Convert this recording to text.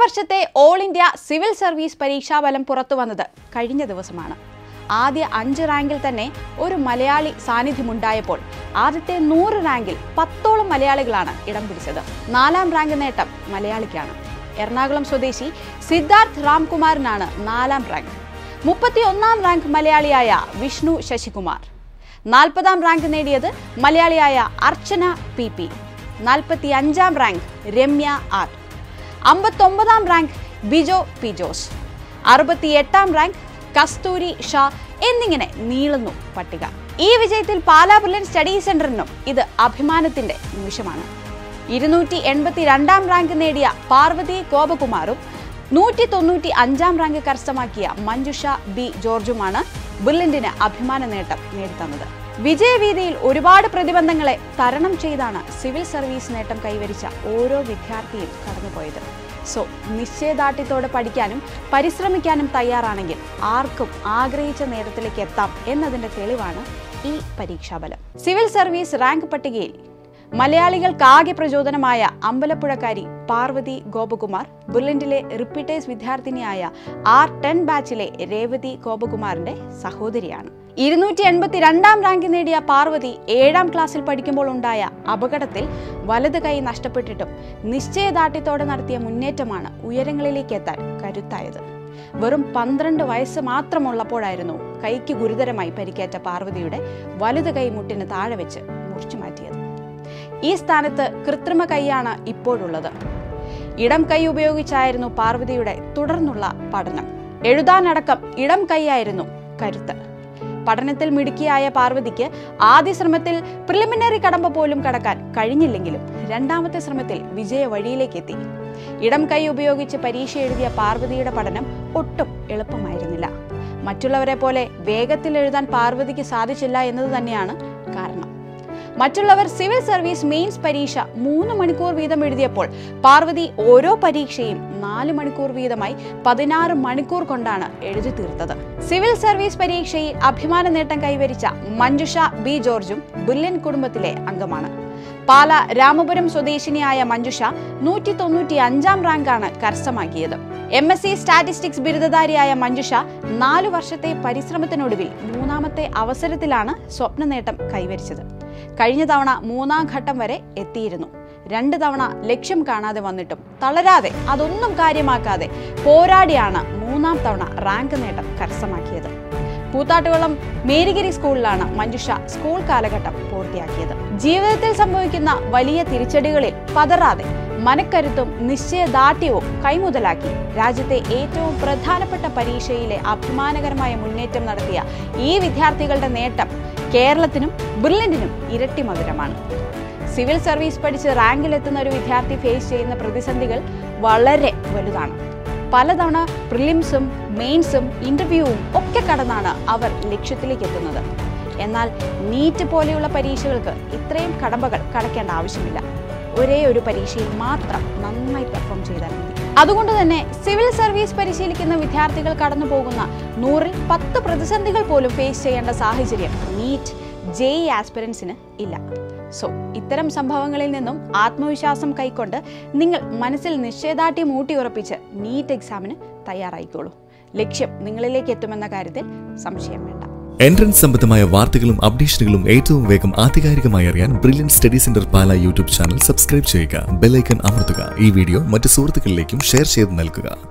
വർഷത്തെ all India civil service പരീക്ഷാഫലം പുറത്തു വന്നത് കഴിഞ്ഞ ദിവസമാണ് ആദ്യ അഞ്ച് റാങ്കിൽ തന്നെ ഒരു മലയാളി സാന്നിധ്യമുണ്ടായപ്പോൾ ആദ്യത്തെ നൂറ് റാങ്കിൽ പത്തോളം മലയാളികളാണ് ഇടം പിടിച്ചത് നാലാം റാങ്ക് നേട്ടം മലയാളിക്കാണ് എറണാകുളം സ്വദേശി സിദ്ധാർത്ഥ് രാംകുമാറിനാണ് നാലാം റാങ്ക് മുപ്പത്തി ഒന്നാം റാങ്ക് മലയാളിയായ വിഷ്ണു ശശികുമാർ നാൽപ്പതാം റാങ്ക് നേടിയത് മലയാളിയായ അർച്ചന പി പി നാൽപ്പത്തി അഞ്ചാം റാങ്ക് രമ്യ ആർ അമ്പത്തൊമ്പതാം റാങ്ക് ബിജോ പി ജോസ് അറുപത്തി എട്ടാം റാങ്ക് കസ്തൂരി ഷാ എന്നിങ്ങനെ നീളുന്നു പട്ടിക ഈ വിജയത്തിൽ പാലാ ബ്രില്യൻ സ്റ്റഡി സെന്ററിനും ഇത് അഭിമാനത്തിന്റെ നിമിഷമാണ് ഇരുന്നൂറ്റി എൺപത്തി രണ്ടാം റാങ്ക് നേടിയ പാർവതി ഗോപകുമാറും നൂറ്റി തൊണ്ണൂറ്റി അഞ്ചാം റാങ്ക് കരസ്ഥമാക്കിയ മഞ്ജുഷ ബി ജോർജുമാണ് ബിർലിൻഡിന് അഭിമാന നേട്ടം നേടിത്തന്നത് വിജയവീതിയിൽ ഒരുപാട് പ്രതിബന്ധങ്ങളെ തരണം ചെയ്താണ് സിവിൽ സർവീസ് നേട്ടം കൈവരിച്ച ഓരോ വിദ്യാർത്ഥിയും കടന്നുപോയത് സോ നിശ്ചയദാർഢ്യത്തോടെ പഠിക്കാനും പരിശ്രമിക്കാനും തയ്യാറാണെങ്കിൽ ആർക്കും ആഗ്രഹിച്ച നേട്ടത്തിലേക്ക് എത്താം എന്നതിന്റെ തെളിവാണ് ഈ പരീക്ഷാഫലം സിവിൽ സർവീസ് റാങ്ക് പട്ടികയിൽ മലയാളികൾക്കാകെ പ്രചോദനമായ അമ്പലപ്പുഴക്കാരി പാർവതി ഗോപകുമാർ ബുർലിൻഡിലെ റിപ്പീറ്റേഴ്സ് വിദ്യാർത്ഥിനിയായ ആർ ടെൻ ബാച്ചിലെ രേവതി ഗോപകുമാറിന്റെ സഹോദരിയാണ് ഇരുന്നൂറ്റി എൺപത്തി രണ്ടാം റാങ്ക് നേടിയ പാർവതി ഏഴാം ക്ലാസ്സിൽ പഠിക്കുമ്പോൾ ഉണ്ടായ അപകടത്തിൽ വലത് കൈ നഷ്ടപ്പെട്ടിട്ടും നിശ്ചയദാർഢ്യത്തോടെ നടത്തിയ മുന്നേറ്റമാണ് ഉയരങ്ങളിലേക്ക് എത്താൻ കരുത്തായത് വെറും പന്ത്രണ്ട് വയസ്സ് മാത്രമുള്ളപ്പോഴായിരുന്നു കൈക്ക് ഗുരുതരമായി പരിക്കേറ്റ പാർവതിയുടെ വലത് കൈ മുട്ടിന് താഴെ വെച്ച് മുറിച്ചു മാറ്റിയത് ഈ സ്ഥാനത്ത് കൃത്രിമ കൈയാണ് ഇപ്പോഴുള്ളത് ഇടം കൈ ഉപയോഗിച്ചായിരുന്നു പാർവതിയുടെ തുടർന്നുള്ള പഠനം എഴുതാനടക്കം ഇടം കൈയായിരുന്നു കരുത്ത് പഠനത്തിൽ മിടുക്കിയായ പാർവതിക്ക് ആദ്യ ശ്രമത്തിൽ പ്രിലിമിനറി കടമ്പ പോലും കടക്കാൻ കഴിഞ്ഞില്ലെങ്കിലും രണ്ടാമത്തെ ശ്രമത്തിൽ വിജയ വഴിയിലേക്ക് എത്തി ഇടം കൈ ഉപയോഗിച്ച് പരീക്ഷ എഴുതിയ പാർവതിയുടെ പഠനം ഒട്ടും എളുപ്പമായിരുന്നില്ല മറ്റുള്ളവരെ പോലെ വേഗത്തിൽ എഴുതാൻ പാർവതിക്ക് സാധിച്ചില്ല എന്നത് തന്നെയാണ് കാരണം മറ്റുള്ളവർ സിവിൽ സർവീസ് മെയിൻസ് പരീക്ഷ മൂന്ന് മണിക്കൂർ വീതം എഴുതിയപ്പോൾ പാർവതി ഓരോ പരീക്ഷയും നാല് മണിക്കൂർ വീതമായി പതിനാറ് മണിക്കൂർ കൊണ്ടാണ് എഴുതി തീർത്തത് സിവിൽ സർവീസ് പരീക്ഷയിൽ അഭിമാന നേട്ടം കൈവരിച്ച മഞ്ജുഷ ബി ജോർജും ബുല്യൻ കുടുംബത്തിലെ അംഗമാണ് പാല രാമപുരം സ്വദേശിനിയായ മഞ്ജുഷ നൂറ്റി തൊണ്ണൂറ്റി അഞ്ചാം റാങ്കാണ് കരസ്ഥമാക്കിയത് എം എസ് സി സ്റ്റാറ്റിസ്റ്റിക്സ് ബിരുദധാരിയായ മഞ്ജുഷ നാലു വർഷത്തെ പരിശ്രമത്തിനൊടുവിൽ മൂന്നാമത്തെ അവസരത്തിലാണ് സ്വപ്ന നേട്ടം കൈവരിച്ചത് കഴിഞ്ഞ തവണ മൂന്നാം ഘട്ടം വരെ എത്തിയിരുന്നു രണ്ട് തവണ ലക്ഷ്യം കാണാതെ വന്നിട്ടും തളരാതെ അതൊന്നും കാര്യമാക്കാതെ പോരാടിയാണ് മൂന്നാം തവണ റാങ്ക് നേട്ടം കരസ്ഥമാക്കിയത് പൂത്താട്ടുകുളം മേരിഗിരി സ്കൂളിലാണ് മഞ്ജുഷ സ്കൂൾ കാലഘട്ടം പൂർത്തിയാക്കിയത് ജീവിതത്തിൽ സംഭവിക്കുന്ന വലിയ തിരിച്ചടികളിൽ പതറാതെ മനക്കരുത്തും നിശ്ചയദാർഢ്യവും കൈമുതലാക്കി രാജ്യത്തെ ഏറ്റവും പ്രധാനപ്പെട്ട പരീക്ഷയിലെ അഭിമാനകരമായ മുന്നേറ്റം നടത്തിയ ഈ വിദ്യാർത്ഥികളുടെ നേട്ടം കേരളത്തിനും ബ്രില്യന്റിനും ഇരട്ടി മധുരമാണ് സിവിൽ സർവീസ് പഠിച്ച് റാങ്കിലെത്തുന്ന ഒരു വിദ്യാർത്ഥി ഫേസ് ചെയ്യുന്ന പ്രതിസന്ധികൾ വളരെ വലുതാണ് പലതവണ പ്രിലിംസും മെയിൻസും ഇന്റർവ്യൂവും ഒക്കെ കടന്നാണ് അവർ ലക്ഷ്യത്തിലേക്ക് എത്തുന്നത് എന്നാൽ നീറ്റ് പോലെയുള്ള പരീക്ഷകൾക്ക് ഇത്രയും കടമ്പകൾ കടക്കേണ്ട ആവശ്യമില്ല ഒരേ ഒരു പരീക്ഷയിൽ മാത്രം നന്നായി പെർഫോം ചെയ്താൽ മതി അതുകൊണ്ട് തന്നെ സിവിൽ സർവീസ് പരിശീലിക്കുന്ന വിദ്യാർത്ഥികൾ കടന്നു പോകുന്ന നൂറിൽ പത്ത് പ്രതിസന്ധികൾ പോലും ഫേസ് ചെയ്യേണ്ട സാഹചര്യം നീറ്റ് ജെ ഇ ആസ്പിറൻസിന് ഇല്ല സോ ഇത്തരം സംഭവങ്ങളിൽ നിന്നും ആത്മവിശ്വാസം കൈക്കൊണ്ട് നിങ്ങൾ മനസ്സിൽ നിശ്ചയദാർഢ്യം ഊട്ടിയുറപ്പിച്ച് നീറ്റ് എക്സാമിന് തയ്യാറായിക്കോളൂ ലക്ഷ്യം നിങ്ങളിലേക്ക് എത്തുമെന്ന കാര്യത്തിൽ സംശയം വേണ്ട എൻട്രൻസ് സംബന്ധമായ വാർത്തകളും അപ്ഡേഷനുകളും ഏറ്റവും വേഗം ആധികാരികമായി അറിയാൻ brilliant study centre Pala YouTube channel subscribe ചെയ്യുക ബെല്ലൈക്കൺ അമർത്തുക ഈ വീഡിയോ മറ്റ് സുഹൃത്തുക്കളിലേക്കും ഷെയർ ചെയ്ത് നൽകുക